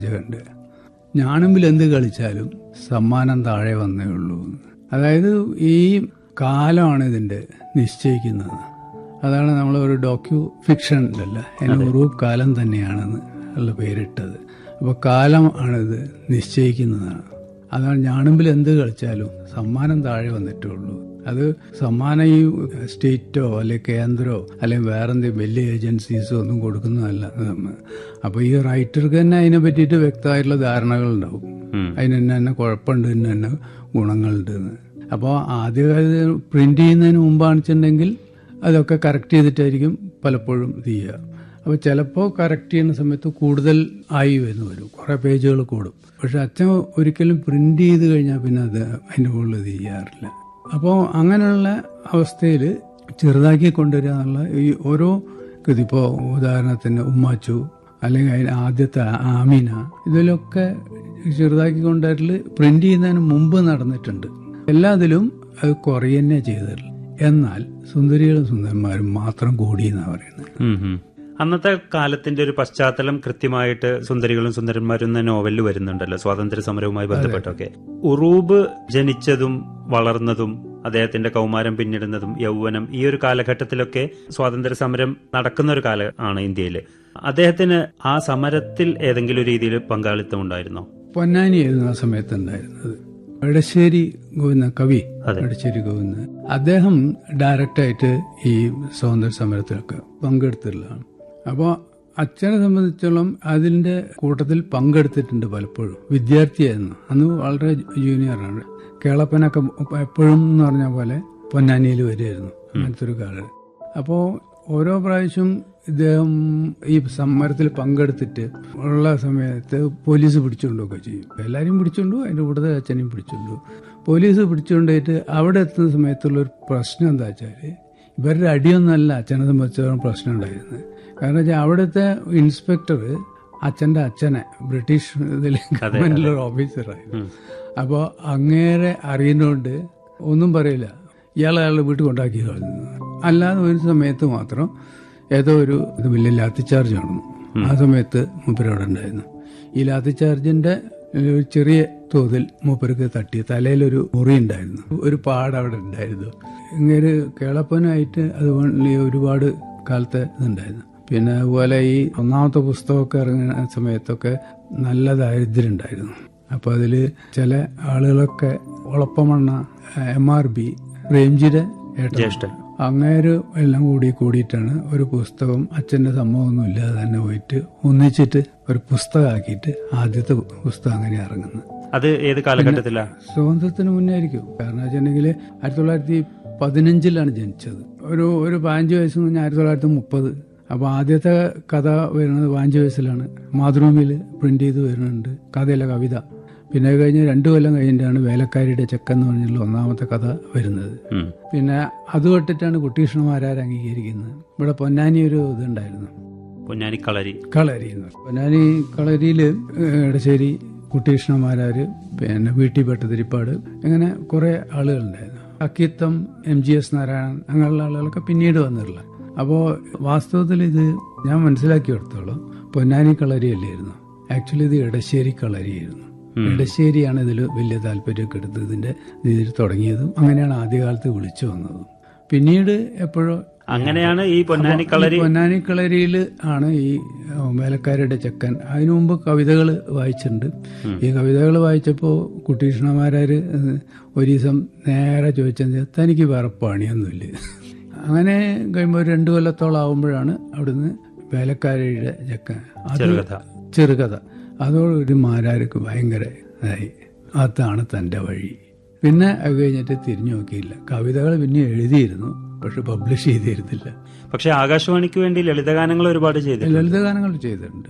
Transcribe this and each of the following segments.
ഉണ്ട് ഞാണുമ്പിൽ എന്ത് കളിച്ചാലും സമ്മാനം താഴെ വന്നേ ഉള്ളൂ എന്ന്. അതായത് ഈ കാലമാണ് ഇതിന്റെ നിശ്ചയിക്കുന്നത് അതാണ് നമ്മൾ ഒരു ഡോക്യു ഫിക്ഷൻ ഉണ്ടല്ല അതിന് ഉറൂബ് കാലം തന്നെയാണെന്ന് ഉള്ള പേരിട്ടത് അപ്പോൾ കാലം ആണിത് നിശ്ചയിക്കുന്നതാണ് അതാണ് ഞാണുമ്പിൽ എന്ത് കളിച്ചാലും സമ്മാനം താഴെ വന്നിട്ടേ ഉള്ളൂ അത് സമ്മാനം ഈ സ്റ്റേറ്റോ അല്ലെങ്കിൽ കേന്ദ്രമോ അല്ലെങ്കിൽ വേറെന്തെങ്കിലും വലിയ ഏജൻസീസോ ഒന്നും കൊടുക്കുന്നതല്ല അപ്പോൾ ഈ റൈറ്റർക്ക് തന്നെ അതിനെ പറ്റിയിട്ട് വ്യക്തമായിട്ടുള്ള ധാരണകൾ ഉണ്ടാവും അതിന് തന്നെ തന്നെ കുഴപ്പമുണ്ട് തന്നെ തന്നെ ഗുണങ്ങളുണ്ട് എന്ന് അപ്പോൾ ആദ്യകാലത്ത് പ്രിന്റ് ചെയ്യുന്നതിന് മുമ്പാണെന്നുണ്ടെങ്കിൽ അതൊക്കെ കറക്റ്റ് ചെയ്തിട്ടായിരിക്കും പലപ്പോഴും ഇത് ചെയ്യുക അപ്പോൾ ചിലപ്പോൾ കറക്റ്റ് ചെയ്യുന്ന സമയത്ത് കൂടുതൽ ആയി വരുന്നു വരും കുറേ പേജുകൾ കൂടും പക്ഷെ അച്ഛൻ ഒരിക്കലും പ്രിന്റ് ചെയ്ത് കഴിഞ്ഞാൽ പിന്നെ അത് അതിൻ്റെ മുകളിൽ ഇത് ചെയ്യാറില്ല അപ്പോൾ അങ്ങനെയുള്ള അവസ്ഥയിൽ ചെറുതാക്കി കൊണ്ടുവരിക എന്നുള്ള ഈ ഓരോ കൃതി ഇപ്പോൾ ഉദാഹരണത്തിന് ഉമ്മാച്ചു അല്ലെങ്കിൽ അതിന് ആദ്യത്തെ ആമീന ഇതിലൊക്കെ ചെറുതാക്കി കൊണ്ടുവരൽ പ്രിന്റ് ചെയ്യുന്നതിന് മുമ്പ് നടന്നിട്ടുണ്ട് എല്ലാത്തിലും അത് കുറയുന്നേ ചെയ്തിട്ടുള്ളൂ എന്നാൽ സുന്ദരികളും സുന്ദരന്മാരും മാത്രം കൂടി എന്നാണ് പറയുന്നത് ഉം ഉം. അന്നത്തെ കാലത്തിന്റെ ഒരു പശ്ചാത്തലം കൃത്യമായിട്ട് സുന്ദരികളും സുന്ദരന്മാരും എന്ന നോവലിൽ വരുന്നുണ്ടല്ലോ സ്വാതന്ത്ര്യ സമരവുമായി ബന്ധപ്പെട്ടൊക്കെ ഉറൂബ് ജനിച്ചതും വളർന്നതും അദ്ദേഹത്തിന്റെ കൗമാരം പിന്നിടുന്നതും യൗവനം ഈ ഒരു കാലഘട്ടത്തിലൊക്കെ സ്വാതന്ത്ര്യ സമരം നടക്കുന്ന ഒരു കാലം ആണ് ഇന്ത്യയിൽ അദ്ദേഹത്തിന് ആ സമരത്തിൽ ഏതെങ്കിലും രീതിയിൽ പങ്കാളിത്തം ഉണ്ടായിരുന്നോ പൊന്നാനി എഴുതുന്ന സമയത്ത് ഉണ്ടായിരുന്നത് എടശ്ശേരി ഗോവിന്ദ കവി അതെ. എടശ്ശേരി ഗോവിന്ദൻ അദ്ദേഹം ഡയറക്റ്റായിട്ട് ഈ സ്വാതന്ത്ര്യ സമരത്തിലൊക്കെ പങ്കെടുത്തിട്ടുള്ളതാണ് അപ്പോൾ അച്ഛനെ സംബന്ധിച്ചോളം അതിന്റെ കൂട്ടത്തിൽ പങ്കെടുത്തിട്ടുണ്ട് പലപ്പോഴും വിദ്യാർത്ഥിയായിരുന്നു അന്ന് വളരെ ജൂനിയറാണ് കേളപ്പനൊക്കെ എപ്പോഴും എന്ന് പറഞ്ഞ പോലെ പൊന്നാനിയിൽ വരുമായിരുന്നു അങ്ങനത്തെ ഒരു കാലം അപ്പോൾ ഓരോ പ്രാവശ്യം ഇദ്ദേഹം ഈ സമരത്തിൽ പങ്കെടുത്തിട്ട് ഉള്ള സമയത്ത് പോലീസ് പിടിച്ചുകൊണ്ടൊക്കെ ചെയ്യും എല്ലാവരും പിടിച്ചുകൊണ്ടു അതിന്റെ കൂടുതൽ അച്ഛനെയും പിടിച്ചുകൊണ്ടു പോലീസ് പിടിച്ചുകൊണ്ടായിട്ട് അവിടെ എത്തുന്ന സമയത്തുള്ള ഒരു പ്രശ്നം എന്താ വെച്ചാൽ ഇവരുടെ അടിയൊന്നല്ല അച്ഛനെ സംബന്ധിച്ചിടത്തോളം പ്രശ്നം ഉണ്ടായിരുന്നത് കാരണം വെച്ചാൽ അവിടുത്തെ ഇൻസ്പെക്ടർ അച്ഛന്റെ അച്ഛനെ ബ്രിട്ടീഷ് ഇതിൽ ഗവൺമെന്റിലെ ഒരു ഓഫീസറായിരുന്നു അപ്പോൾ അങ്ങേരെ അറിയുന്നതുകൊണ്ട് ഒന്നും പറയില്ല ഇയാളെ അയാളുടെ വീട്ടിൽ കൊണ്ടാക്കി കളഞ്ഞു അല്ലാതെ ഒരു സമയത്ത് മാത്രം ഏതോ ഒരു ഇത് വലിയ ലാത്തി ചാർജ് നടന്നു ആ സമയത്ത് മൂപ്പര് അവിടെ ഉണ്ടായിരുന്നു ഈ ലാത്തി ചാർജിന്റെ ഒരു ചെറിയ തോതിൽ മൂപ്പർക്ക് തട്ടി തലയിലൊരു മുറി ഉണ്ടായിരുന്നു ഒരു പാട് അവിടെ ഉണ്ടായിരുന്നു ഇങ്ങനെ കേളപ്പനായിട്ട് അത് ഈ ഒരുപാട് കാലത്തെ ഇതുണ്ടായിരുന്നു പിന്നെ അതുപോലെ ഈ ഒന്നാമത്തെ പുസ്തകമൊക്കെ ഇറങ്ങുന്ന സമയത്തൊക്കെ നല്ല ദാരിദ്ര്യം ഉണ്ടായിരുന്നു അപ്പൊ അതില് ചില ആളുകളൊക്കെ ഒളപ്പമണ്ണ എം ആർ ബി റേംജിയുടെ ഏട്ടൻ ജ്യേഷ്ഠൻ അങ്ങേര് എല്ലാം കൂടി കൂടിയിട്ടാണ് ഒരു പുസ്തകം അച്ഛന്റെ സമ്മതമൊന്നും ഇല്ലാതെ തന്നെ പോയിട്ട് ഒന്നിച്ചിട്ട് ഒരു പുസ്തകമാക്കിയിട്ട് ആദ്യത്തെ പുസ്തകം അങ്ങനെ ഇറങ്ങുന്നത് അത് ഏത് കാലഘട്ടത്തിലാ സ്വാതന്ത്ര്യത്തിന് മുന്നേ ആയിരിക്കും കാരണം വെച്ചിട്ടുണ്ടെങ്കിൽ ആയിരത്തി തൊള്ളായിരത്തി പതിനഞ്ചിലാണ് ജനിച്ചത് ഒരു ഒരു പതിനഞ്ച് വയസ്സ് കഴിഞ്ഞാൽ ആയിരത്തി തൊള്ളായിരത്തി മുപ്പത് അപ്പൊ ആദ്യത്തെ കഥ വരുന്നത് പതിനഞ്ച് വയസ്സിലാണ് മാതൃഭൂമിയിൽ പ്രിന്റ് ചെയ്ത് വരുന്നുണ്ട് കഥയല്ല കവിത പിന്നെ അത് കഴിഞ്ഞ് രണ്ടു കൊല്ലം കഴിഞ്ഞിട്ടാണ് വേലക്കാരിയുടെ ചെക്കൻ എന്ന് പറഞ്ഞുള്ള ഒന്നാമത്തെ കഥ വരുന്നത് ഉം. പിന്നെ അത് തൊട്ടിട്ടാണ് കുട്ടീഷ്ണമാരാർ അംഗീകരിക്കുന്നത് ഇവിടെ പൊന്നാനി ഒരു ഇതുണ്ടായിരുന്നു പൊന്നാനി കളരി കളരി എന്ന് പറയും. പൊന്നാനി കളരിയില് ഇടശ്ശേരി കുട്ടീഷ്ണമാരാര് പിന്നെ വീട്ടി ഭട്ടതിരിപ്പാട് ഇങ്ങനെ കുറെ ആളുകളുണ്ടായിരുന്നു Akkitham M G S Narayanan അങ്ങനെയുള്ള ആളുകളൊക്കെ പിന്നീട് വന്നിട്ടുള്ള അപ്പോ വാസ്തവത്തിൽ ഇത് ഞാൻ മനസ്സിലാക്കിയെടുത്തോളം പൊന്നാനി കളരി അല്ലായിരുന്നു ആക്ച്വലി ഇത് ഇടശ്ശേരി കളരിയായിരുന്നു ഇടശ്ശേരിയാണ് ഇതിൽ വലിയ താല്പര്യമൊക്കെ എടുത്ത് ഇതിന്റെ ഇതിൽ തുടങ്ങിയതും അങ്ങനെയാണ് ആദ്യകാലത്ത് വിളിച്ചു വന്നതും പിന്നീട് എപ്പോഴോ അങ്ങനെയാണ് ഈ പൊന്നാനി കളരി പൊന്നാനി കളരിയിൽ ആണ് ഈ ഏഹ്, വേലക്കാരുടെ ചെക്കൻ അതിനു മുമ്പ് കവിതകൾ വായിച്ചിട്ടുണ്ട് ഈ കവിതകൾ വായിച്ചപ്പോൾ കുട്ടീഷ്ണമാരാര് ഏഹ്, ഒരു ദിവസം നേരെ ചോദിച്ചത് തനിക്ക് വേറെ പണിയൊന്നുമില്ല അങ്ങനെ കഴിയുമ്പോൾ ഒരു രണ്ടു കൊല്ലത്തോളം ആവുമ്പോഴാണ് അവിടുന്ന് വേലക്കാരിയുടെ ചെക്കൻ അത് ചെറുകഥ ചെറുകഥ അതോടൊരു മാരാർക്ക് ഭയങ്കര ഇതായി അതാണ് തന്റെ വഴി പിന്നെ അത് കഴിഞ്ഞിട്ട് തിരിഞ്ഞു നോക്കിയില്ല കവിതകൾ പിന്നെ എഴുതിയിരുന്നു പക്ഷെ പബ്ലിഷ് ചെയ്തിരുന്നില്ല പക്ഷെ ആകാശവാണിക്ക് വേണ്ടി ലളിതഗാനങ്ങൾ ഒരുപാട് ചെയ്തിട്ടുണ്ട് ലളിതഗാനങ്ങൾ ചെയ്തിട്ടുണ്ട്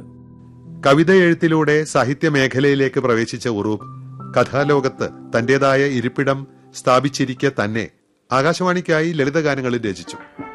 കവിത എഴുത്തിലൂടെ സാഹിത്യ മേഖലയിലേക്ക് പ്രവേശിച്ച ഉറൂബ് കഥാലോകത്ത് തന്റേതായ ഇരിപ്പിടം സ്ഥാപിച്ചിരിക്കെ തന്നെ ആകാശവാണിക്കായി ലളിതഗാനങ്ങളിൽ രചിച്ചു